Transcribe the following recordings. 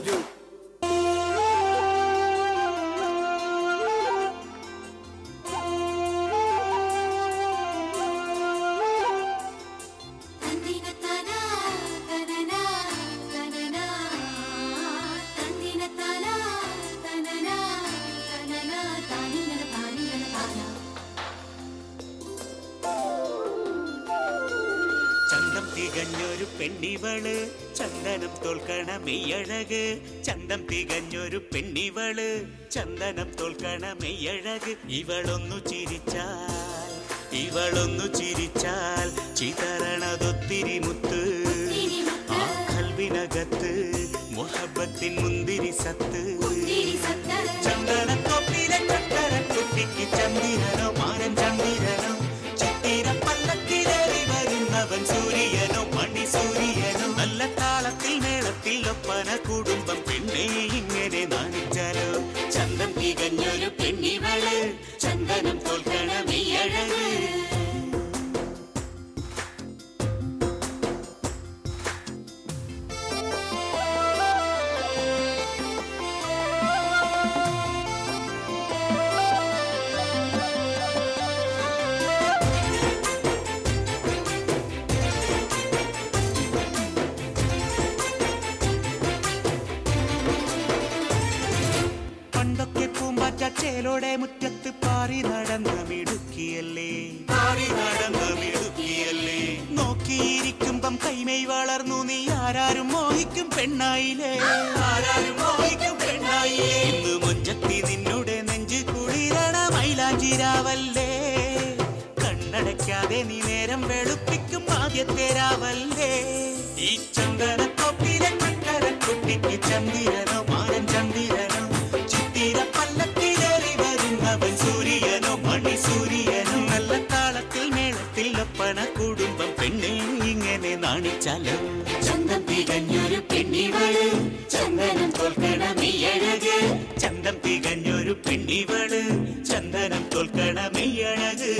പോരൂ തന്ദിനത്താനാ തനനാ തനനാ തന്ദിനത്താനാ തനനാ തനനാ താനിങ്ങന താനിങ്ങന താനാ ചന്തം തികഞ്ഞൊരു പെണ്ണിവള് ചന്ദനം തോൽക്കണ മെയ്യഴക് ചന്തം തികഞ്ഞൊരു പെണ്ണിവള് ചന്ദനം തോൽക്കണ മെയ്യഴക് ഇവളൊന്നു ചിരിച്ചാൽ ഇവളൊന്നു ചിരിച്ചാൽ ചിതറണതൊത്തിരി മുത്ത് ആ കൽവിനകത്ത് മുഹബത്തിൻ മുന്തിരി സത്ത് തിരിസത്ത ചന്ദനത്തൊപ്പിലെ ചക്കര കുട്ടിക്ക് ചന്ദ്രനോ മാരൻ ചന്ദ്രനോ ചിത്തിര പല്ലക്കിലേറി വരുന്നവൻ സൂര്യനോ മണി സൂര്യനോ നല്ല താളത്തിൽ മേളത്തിൽ ഒപ്പന കുടുംബം പെണ്ണെ ഇങ്ങനെ നാണിച്ചാലോ ചന്തം തികഞ്ഞൊരു പെണ്ണിവള് ചന്ദനം തോൽക്കണ മെയ്യഴക് പണ്ടൊക്കെ പൂമ്പാറ്റ ചേലോടെ മുറ്റത്ത് പാറി നടന്ന മിടുക്കിയല്ലേ പാറി നടന്ന മിടുക്കിയല്ലേ നോക്കിയിരിക്കുമ്പം കൈമൈ വളർന്നു നീ ആരാരും മോഹിക്കും പെണ്ണായില്ലേ ആരാരും മോഹിക്കും പെണ്ണായില്ലേ ഇന്ന് മുഞ്ചത്തി നിന്നുടെ നെഞ്ച് കുളിരണ മൈലാഞ്ചിരാവല്ലേ കണ്ണടയ്ക്കാതെ നീ നേരം വെളുപ്പിക്കും ആദ്യത്തെ രാവല്ലേ ഈ ചന്ദനത്തൊപ്പിലെ ചക്കര കുട്ടിക്ക് ചന്ദിരനോ മാരൻ ചന്ദിരനോ ചിത്തിര പല്ലക്കിലേറി വരുന്നവൻ സൂര്യനോ മണി സൂര്യനോ നല്ല താളത്തിൽ മേളത്തിൽ ഒപ്പന കുടുംബം പെണ്ണെ ഇങ്ങനെ നാണിച്ചാലോ ചന്തം തികഞ്ഞൊരു പെണ്ണിവള് ചന്ദനം തോൽക്കണ മെയ്യഴക് ചന്തം തികഞ്ഞൊരു പെണ്ണിവള് ചന്ദനം തോൽക്കണ മെയ്യഴക്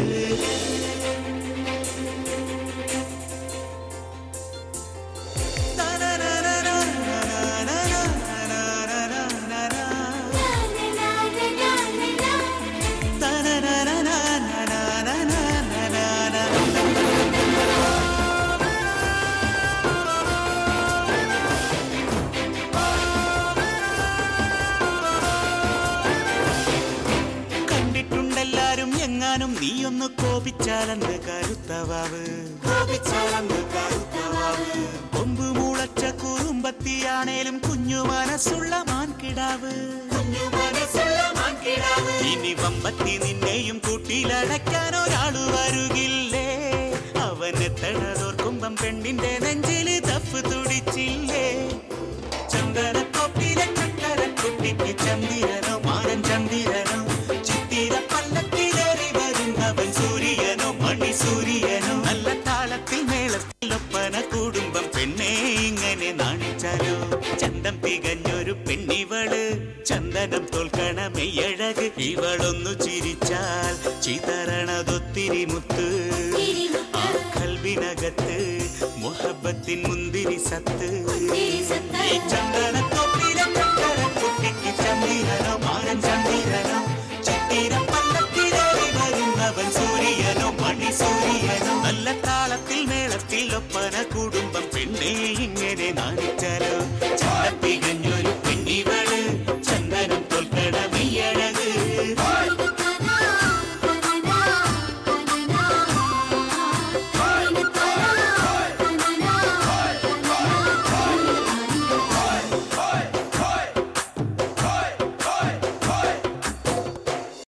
കണ്ടിട്ടുണ്ടെല്ലാരും എങ്ങാനും നീയൊന്ന് കോപിച്ചാലെന്ന് കരുത്തവാവ് കോപിച്ചാലെന്ന് കരുത്തവാവ് കൊമ്പ് മുളച്ച കുറുമ്പത്തിയാണേലും കുഞ്ഞു മനസ്സുള്ള മാൻകിടാവ് കുഞ്ഞു മനസ്സുള്ള മാൻകിടാവ് ഇനി വമ്പത്തി നിന്നെയും കൂട്ടിലടയ്ക്കാൻ ഒരാള് വരുകില്ലേ അവനെത്തണതോർക്കുമ്പം പെണ്ണിന്റെ നെഞ്ചില് തപ്പ് തുടിച്ചില്ലേ ചന്ദനക്കൊപ്പിലെ ചക്കര കുട്ടിക്ക് ചന്ദിരനോ മാരൻ ചന്ദിരനോ ചിത്തിര പല്ലക്കിലേറി വരുന്നവൻ സൂര്യനോ മണി സൂര്യനോ നല്ല താളത്തിൽ മേളത്തിൽ ഒപ്പന കുടുംബം പെണ്ണെ ഇങ്ങനെ നാണിച്ചാലോ ചന്തം തികഞ്ഞൊരു പെണ്ണിവള് ചന്ദനം തോൽക്കണ മെയ്യഴക് ഇവളൊന്നു ചിരിച്ചാൽ ചിതറണതൊത്തിരി മുത്ത് ആ കൽവിനകത്ത് മുഹബത്തിൻ മുന്തിരി സത്ത് ഈ ചന്ദനത്തൊപ്പിലെ ചക്കര കുട്ടിക്ക് ചന്ദ്രനോ മാരൻ ചന്ദ്രനോ ചിത്തിര പല്ലക്കിലേറി വരുന്നവൻ സൂര്യനോ മണി സൂര്യനോ നല്ല താളത്തിൽ മേളത്തിൽ ഒപ്പന കുടുംബം